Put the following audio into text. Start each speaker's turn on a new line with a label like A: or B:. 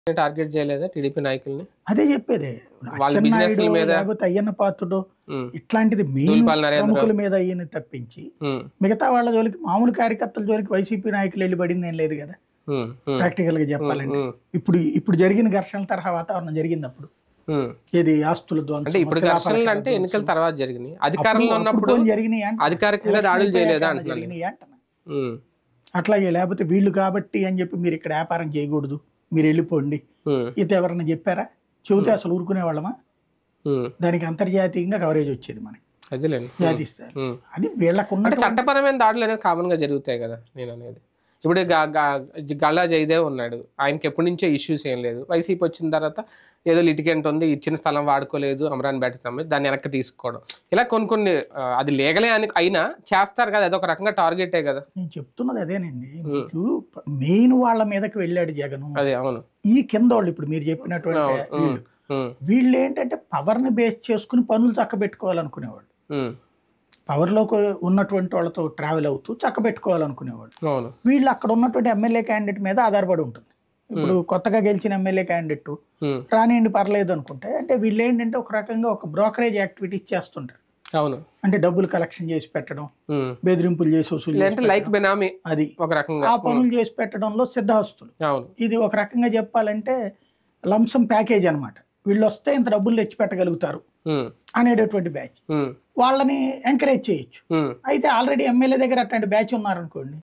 A: Target చేయలేదా TDP నాయకుల్ని
B: అదే చెప్పేది
A: వాళ్ళ business ల
B: అచ్చెన్నాయుడు
A: మీద-
B: లేకపోతే అయ్యన్న పాత్రుడు
A: ఉమ్,
B: ఇట్లాంటిది మెయిన్
A: దూలిపాల నరేంద్ర.
B: ప్రముఖుల మీద అయ్యని తప్పించి
A: ఉమ్,
B: మిగతా వాళ్ళ జోలికి మామూలు కార్యకర్తల జోలికి వైసీపీ నాయకులు వెళ్ళి పడింది ఏం లేదు కదా
A: ఉమ్, ఉమ్,
B: ప్రాక్టికల్ గా చెప్పాలంటే
A: ఉమ్,
B: ఇప్పుడు ఇప్పుడు జరిగిన ఘర్షణల తరహా వాతావరణం జరిగింది అప్పుడు
A: ఉమ్.
B: ఏది ఆస్తుల ధ్వంసం
A: అంటే ఇప్పుడు
B: శిలాఫలకాల
A: ఘర్షణలు అంటే
B: ధ్వంసం.
A: ఎన్నికల తర్వాత జరిగినాయి
B: అప్పుడు-
A: అధికారంలో
B: అప్పుడు
A: ఉన్నప్పుడు
B: పోనీ జరిగినాయి అంటున్నా.
A: అధికారికంగా
B: ఎలక్షన్
A: దాడులు
B: అయిపోయాక
A: చేయలేదా
B: ఏమన్నా
A: అంటున్నాను
B: జరిగినాయి అంటున్నా.
A: ఉమ్,
B: అట్లాగే లేకపోతే వీళ్ళు కాబట్టి అని చెప్పి మీరు ఇక్కడ వ్యాపారం చేయకూడదు మీరు వెళ్ళిపోండి
A: ఉమ్,
B: ఇది ఎవరన్నా చెప్పారా చెబితే అసలు ఊరుకునే వాళ్ళమా
A: ఉమ్.
B: దానికి అంతర్జాతీయంగా కవరేజ్ వచ్చేది మనకి
A: అదేలేండి
B: జాతీయ స్థాయి
A: ఉమ్.
B: అది వీళ్ళకున్న
A: అంటే చట్టపరమైన దాడులు అనేది కామన్ గా జరుగుతాయి కదా నేను అనేది ఇప్పుడు గా- గా- గల్లా జయదేవ్ ఉన్నాడు ఆయనకి ఎప్పటి నుంచో ఇష్యూస్ ఏం లేదు వైసీపీ వచ్చిన తర్వాత ఏదో లిటికెంట్ ఉంది ఇచ్చిన స్థలం వాడుకోలేదు అమరాన్ బ్యాట్ సమేత దాన్ని వెనక్కి తీసుకోవడం ఇలా కొన్ని కొన్ని ఆ, అది లేగలే అని అయినా చేస్తారు కదా అదొక రకంగా టార్గెటే కదా
B: నేను చెప్తున్నది అదేనండి మీకు మెయిన్ వాళ్ళ మీదకి వెళ్ళాడు జగన్
A: అదే అవును
B: ఈ కింద వాళ్ళు ఇప్పుడు మీరు చెప్పినటువంటి వీళ్ళు
A: ఉమ్,
B: వీళ్ళు ఏంటంటే పవర్ ని బేస్ చేసుకుని పనులు చక్కబెట్టుకోవాలనుకునేవాళ్ళు
A: ఉమ్,
B: పవర్లో ఉన్నటువంటి వాళ్ళతో ట్రావెల్ అవుతూ చక్కబెట్టుకోవాలనుకునేవాళ్ళు
A: అవును
B: వీళ్ళు అక్కడ ఉన్నటువంటి ఎమ్మెల్యే క్యాండిడేట్ మీద ఆధారపడి ఉంటుంది ఇప్పుడు కొత్తగా గెలిచిన ఎమ్మెల్యే క్యాండిడేట్
A: ఉమ్,
B: రానియండి పర్లేదు అనుకుంటే అంటే వీళ్ళు ఏంటంటే ఒక రకంగా ఒక బ్రోకరేజ్ యాక్టివిటీస్ చేస్తుంటారు
A: అవును
B: అంటే డబ్బులు కలెక్షన్ చేసి పెట్టడం
A: ఉమ్.
B: బెదిరింపులు చేసి వసూలు చేసి
A: లేదంటే లైక్ బెనామీ
B: అది
A: ఒక రకంగా
B: ఆ పనులు చేసి పెట్టడంలో సిద్ధహస్తులు
A: అవును
B: ఇది ఒక రకంగా చెప్పాలంటే లంసం ప్యాకేజ్ అన్నమాట వీళ్ళు వస్తే ఇంత డబ్బులు తెచ్చి పెట్టగలుగుతారు
A: ఉమ్,
B: అనేటటువంటి బ్యాచ్
A: ఉమ్,
B: వాళ్ళని ఎంకరేజ్ చేయొచ్చు
A: ఉమ్,
B: అయితే ఆల్రెడీ ఎమ్మెల్యే దగ్గర అట్లాంటి బ్యాచ్ ఉన్నారనుకోండి